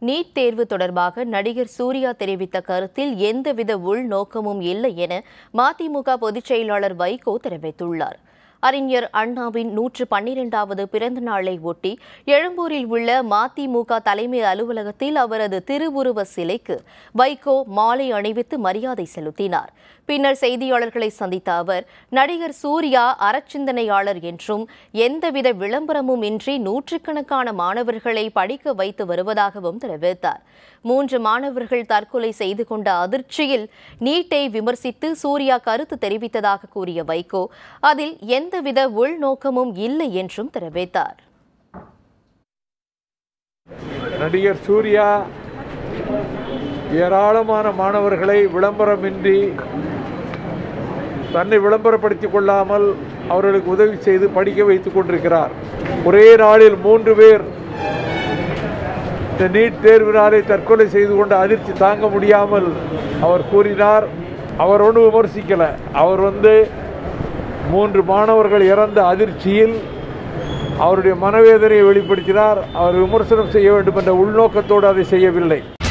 NEET தேர்வு தொடர்பாக நடிகர் சூர்யா தெரிவித்த கருத்தில் எந்தவித உள்நோக்கமும் இல்லை என மதிமுக பொதுச் செயலாளர் வைகோ தெரிவித்துள்ளார் அறிஞர் அண்ணாவின் நூற்று பன்னிரெண்டாவது பிறந்த நாளை ஒட்டி எழும்பூரில் உள்ள மதிமுக தலைமை அலுவலகத்தில் அவரது திருவுருவ சிலைக்கு வைகோ மாலை அணிவித்து மரியாதை செலுத்தினார் பின்னர் செய்தியாளர்களை சந்தித்த அவர் நடிகர் சூர்யா அறச்சிந்தனையாளர் என்றும் எந்தவித விளம்பரமும் இன்றி நூற்றுக்கணக்கான மாணவர்களை படிக்க வைத்து வருவதாகவும் தெரிவித்தார் மூன்று மாணவர்கள் தற்கொலை செய்து கொண்ட அதிர்ச்சியில் நீட்டை விமர்சித்து சூர்யா கருத்து தெரிவித்ததாக கூறிய வைகோ அதில் எந்தவித உள்நோக்கமும் இல்லை என்றும் தெரிவித்தார் நடிகர் சூர்யா ஏராளமான மாணவர்களை விளம்பரமின்றி தன்னை விளம்பரப்படுத்திக் கொள்ளாமல் அவர்களுக்கு உதவி செய்து படிக்க வைத்துக் கொண்டிருக்கிறார் ஒரே நாளில் மூன்று பேர் இந்த நீட் தேர்வினாலே தற்கொலை செய்து கொண்ட அதிர்ச்சி தாங்க முடியாமல் அவர் கூறினார் அவர் ஒன்றும் விமர்சிக்கலை அவர் வந்து மூன்று மாணவர்கள் இறந்த அதிர்ச்சியில் அவருடைய மனவேதனையை வெளிப்படுத்தினார் அவர் விமர்சனம் செய்ய வேண்டும் என்ற உள்நோக்கத்தோடு அதை செய்யவில்லை